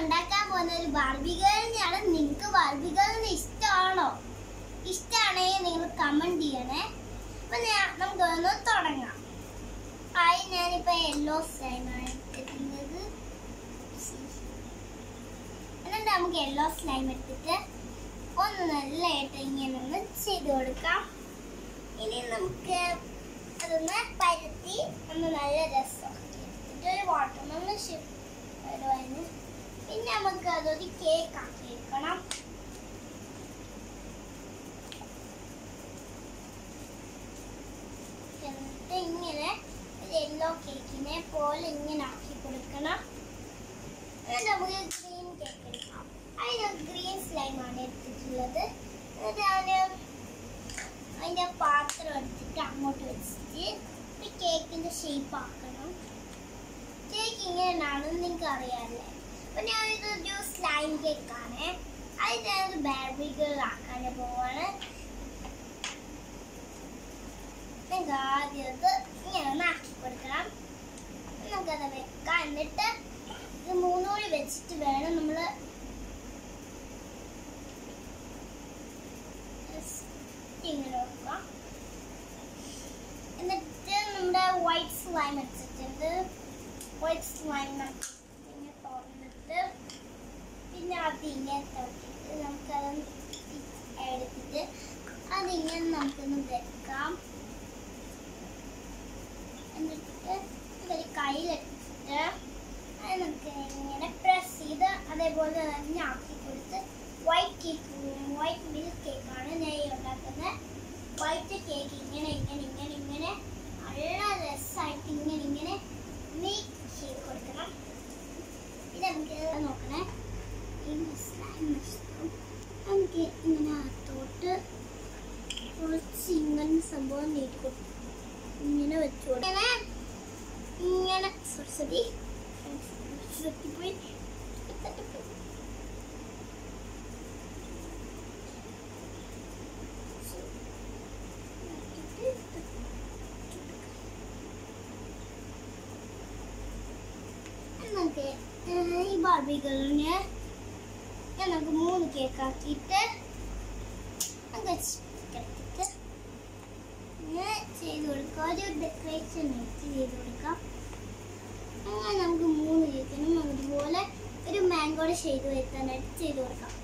ഉണ്ടാക്കാൻ പോകുന്ന ഒരു ബാർബി ഗേളിനെയാണ് നിങ്ങൾക്ക് ബാർബി ഗേളിന് ഇഷ്ടമാണോ ഇഷ്ടമാണെങ്കിൽ നിങ്ങൾ കമന്റ് ചെയ്യണേ അപ്പൊ ഞാൻ നമുക്ക് ഒന്ന് തുടങ്ങാം ആയി ഞാനിപ്പോ യെല്ലോ സ്ലൈമാണ് എടുത്തിട്ടുള്ളത് എന്നിട്ട് നമുക്ക് യെല്ലോ സ്ലൈം എടുത്തിട്ട് ഒന്ന് നല്ലതായിട്ട് ഇങ്ങനെ ഒന്ന് ചെയ്ത് കൊടുക്കാം ഇനി നമുക്ക് അതൊന്ന് പരത്തി ഒന്ന് നല്ല രസം എടുത്തിട്ട് ഒരു വാട്ടർമെലൺ ഷിപ്പ് വരുവായിരുന്നു പിന്നെ നമുക്ക് അതൊരു കേക്ക് ആക്കി എടുക്കണം എന്നിട്ട് ഇങ്ങനെ ഒരു യെല്ലോ കേക്കിനെ പോലെ ഇങ്ങനെ ആക്കി കൊടുക്കണം എന്നിട്ട് നമുക്ക് ഗ്രീൻ കേക്ക് എടുക്കാം അതിന് ഗ്രീൻ സ്ലൈമാണ് എടുത്തിട്ടുള്ളത് എന്നിട്ട് ഞാൻ അതിൻ്റെ പാത്രം എടുത്തിട്ട് അങ്ങോട്ട് വെച്ചിട്ട് ഒരു കേക്കിൻ്റെ ഷേപ്പ് ആക്കണം കേക്ക് ഇങ്ങനെയാണെന്ന് നിങ്ങൾക്ക് അറിയാമല്ലേ അപ്പൊ ഞാൻ ഇതൊരു സ്ലൈം കേക്കാണ് അത് ഞാനൊരു ബാർബി ഗേൾ ആക്കാൻ പോവാണ് നിങ്ങൾക്ക് ആദ്യം ഇത് ഇങ്ങനെ ഒന്ന് ആക്കി കൊടുക്കണം നമുക്കത് വെക്കാം എന്നിട്ട് ഇത് മൂന്നുകൂടി വെച്ചിട്ട് വേണം നമ്മൾ ഇങ്ങനെ വെക്കാം എന്നിട്ട് നമ്മുടെ വൈറ്റ് സ്ലൈം വെച്ചിട്ടുണ്ട് വൈറ്റ് സ്ലൈം ഇങ്ങനെ തുറന്നിട്ട് പിന്നെ അത് ഇങ്ങനെ തുറന്നിട്ട് നമുക്കത് എടുത്തിട്ട് അതിങ്ങനെ നമുക്കൊന്ന് വെക്കാം എന്നിട്ട് ഇതൊരു കയ്യിലെടുത്തിട്ട് അത് നമുക്ക് ഇങ്ങനെ പ്രസ് ചെയ്ത് അതേപോലെ തന്നെ ആക്കി കൊടുത്ത് വൈറ്റ് കേക്ക് വൈറ്റ് മിൽക്ക് കേക്കാണ് ഞാൻ ഈ ഉണ്ടാക്കുന്നത് വൈറ്റ് കേക്ക് ഇങ്ങനെ ഇങ്ങനെ ഇങ്ങനെ ഇങ്ങനെ നല്ല രസമായിട്ട് ഇങ്ങനെ ഇങ്ങനെ മേക്ക് ചെയ്ത് കൊടുക്കണം ഇത് നമുക്ക് നോക്കണേ ഈ സ്ലൈം നഷ്ടം നമുക്ക് ഇങ്ങനെ അകത്തോട്ട് കുറച്ച് ഇങ്ങനെ സംഭവം നീട്ടി കൊടുക്കും ഇങ്ങനെ വെച്ചു കൊടുക്കണം ഇങ്ങനെ സരസ്വതി സരസ്വതി പോയി നമുക്ക് ഈ ബാർബികളിന് നമുക്ക് മൂന്ന് കേക്ക് ആക്കിയിട്ട് നമുക്ക് എടുത്തിട്ട് ഇങ്ങനെ ചെയ്ത് കൊടുക്കാം ഒരു ഡെക്കറേഷൻ ചെയ്ത് കൊടുക്കാം അങ്ങനെ നമുക്ക് മൂന്ന് കേക്കിനും അതുപോലെ ഒരു മാംഗോയുടെ ഷെയ്ഡ് വരുത്താനായിട്ട് ചെയ്ത് കൊടുക്കാം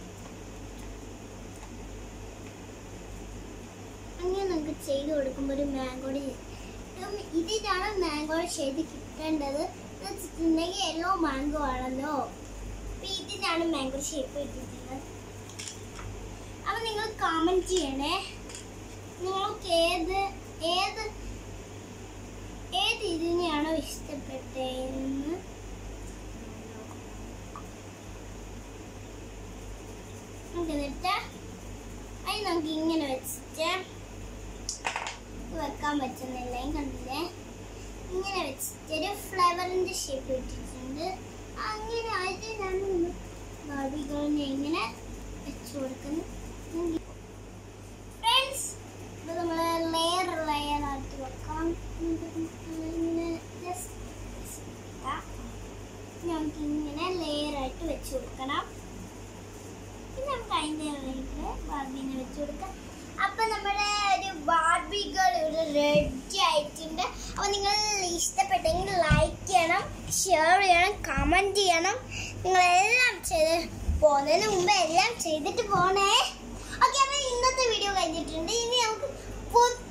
അങ്ങനെ നമുക്ക് ചെയ്ത് കൊടുക്കുമ്പോൾ ഒരു മാംഗോയുടെ ഇതിനാണ് മാംഗോയുടെ ഷെയ്ഡ് കിട്ടേണ്ടത് എന്ന് വെച്ചിട്ടുണ്ടെങ്കിൽ യെല്ലോ മാംഗോ ആണല്ലോ അപ്പൊ ഇതിനാണ് മാംഗോ ഷേപ്പ് ഇട്ടിട്ടുള്ളത് അപ്പൊ നിങ്ങൾ കമന്റ് ചെയ്യണേ നിങ്ങൾക്ക് ഏത് ഏത് ഏത് ഇതിനെയാണോ ഇഷ്ടപ്പെട്ടതെന്ന് നമുക്ക് എന്നിട്ട് അത് നമുക്ക് ഇങ്ങനെ വെച്ചിട്ട് വെക്കാൻ പറ്റുന്നില്ല ഈ കണ്ടില്ലേ ഇങ്ങനെ വെച്ചിട്ട് ഒരു ഫ്ലവറിന്റെ ഷേപ്പ് ഇട്ടിട്ടുണ്ട് അങ്ങനെ അതിനാണ് നമ്മൾ ബാർബികളിനെ ഇങ്ങനെ വെച്ചു കൊടുക്കുന്നത് ഫ്രണ്ട്സ് ഇത് നമ്മൾ ലെയർ ലെയർ ആയിട്ട് വെക്കാം ഇങ്ങനെ just വെക്കാം. നമുക്ക് ഇങ്ങനെ ലെയർ ആയിട്ട് വെച്ച് കൊടുക്കണം പിന്നെ നമുക്ക് അതിൻ്റെ ഇടയിൽ ബാർബിനെ വെച്ച് കൊടുക്കാം അപ്പൊ നമ്മുടെ ഒരു ബാർബികൾ ഇവിടെ റെഡി ആയിട്ടുണ്ട് അപ്പൊ നിങ്ങൾ ഇഷ്ടപ്പെട്ടെങ്കിൽ ലൈക്ക് ചെയ്യണം ഷെയർ ചെയ്യണം കമന്റ് ചെയ്യണം നിങ്ങൾ എല്ലാം ചെയ്ത് പോകുന്നതിന് മുമ്പ് എല്ലാം ചെയ്തിട്ട് പോണേ ഓക്കെ അപ്പൊ ഇന്നത്തെ വീഡിയോ കഴിഞ്ഞിട്ടുണ്ട് ഇനി നമുക്ക് പുതിയ